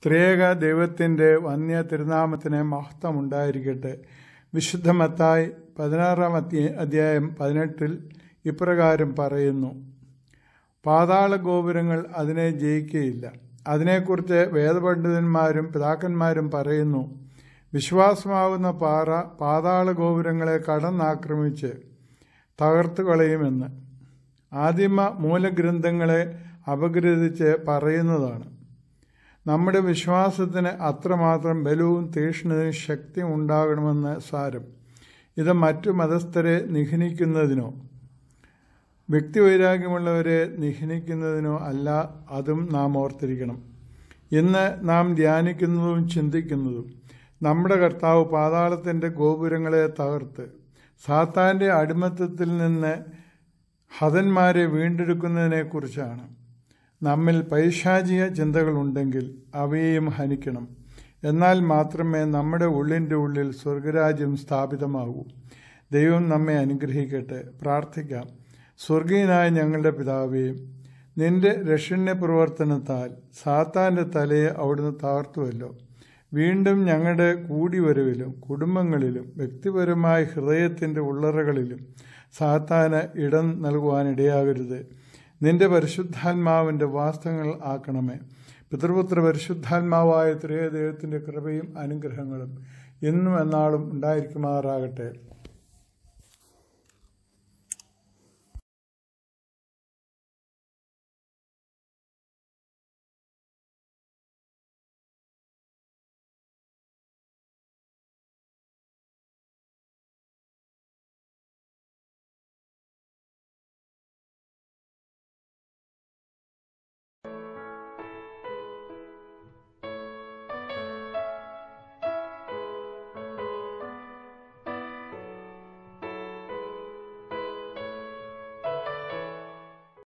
ത്രിയേക ദൈവത്തിൻ്റെ വന്യ തിരുനാമത്തിന് മഹത്വം ഉണ്ടായിരിക്കട്ടെ വിശുദ്ധ മത്തായി പതിനാറാം അധ്യ- അധ്യായം പതിനെട്ടിൽ ഇപ്രകാരം പറയുന്നു പാതാള ഗോപുരങ്ങൾ അതിനെ ജയിക്കുകയില്ല അതിനെക്കുറിച്ച് വേദപണ്ഡിതന്മാരും പിതാക്കന്മാരും പറയുന്നു വിശ്വാസമാവുന്ന പാറ പാതാള ഗോപുരങ്ങളെ കടന്നാക്രമിച്ച് തകർത്തു കളയുമെന്ന് ആദിമ മൂലഗ്രന്ഥങ്ങളെ അപഗ്രഥിച്ച് പറയുന്നതാണ് നമ്മുടെ വിശ്വാസത്തിന് അത്രമാത്രം ബലവും തീക്ഷ്ണതയും ശക്തിയും ഉണ്ടാകണമെന്ന് സാരം ഇത് മറ്റു മതസ്ഥരെ നിഹനിക്കുന്നതിനോ വ്യക്തിവൈരാഗ്യമുള്ളവരെ നിഹനിക്കുന്നതിനോ അല്ല അതും നാം ഓർത്തിരിക്കണം ഇന്ന് നാം ധ്യാനിക്കുന്നതും ചിന്തിക്കുന്നതും നമ്മുടെ കർത്താവ് പാതാളത്തിൻ്റെ ഗോപുരങ്ങളെ തകർത്ത് സാത്താൻ്റെ അടിമത്തത്തിൽ നിന്ന് ഹതന്മാരെ വീണ്ടെടുക്കുന്നതിനെക്കുറിച്ചാണ് നമ്മിൽ പൈശാചിക ചിന്തകളുണ്ടെങ്കിൽ അവയെയും ഹനിക്കണം എന്നാൽ മാത്രമേ നമ്മുടെ ഉള്ളിൻ്റെ ഉള്ളിൽ സ്വർഗരാജ്യം സ്ഥാപിതമാകൂ ദൈവം നമ്മെ അനുഗ്രഹിക്കട്ടെ പ്രാർത്ഥിക്കാം സ്വർഗീയനായ ഞങ്ങളുടെ പിതാവേ നിന്റെ രക്ഷണ്യ പ്രവർത്തനത്താൽ സാത്താൻ്റെ തലയെ അവിടുന്ന് തകർത്തുവല്ലോ വീണ്ടും ഞങ്ങളുടെ കൂടിവരവിലും കുടുംബങ്ങളിലും വ്യക്തിപരമായ ഹൃദയത്തിൻ്റെ ഉള്ളറകളിലും സാത്താന് ഇടം നൽകുവാനിടയാകരുത് നിന്റെ പരിശുദ്ധാത്മാവിൻ്റെ വാസ്തവങ്ങൾ ആക്കണമേ പിതൃപുത്ര പരിശുദ്ധാത്മാവായ ത്രേയ ദൈവത്തിൻ്റെ കൃപയും അനുഗ്രഹങ്ങളും ഇന്നും എന്നാളും ഉണ്ടായിരിക്കുമാറാകട്ടെ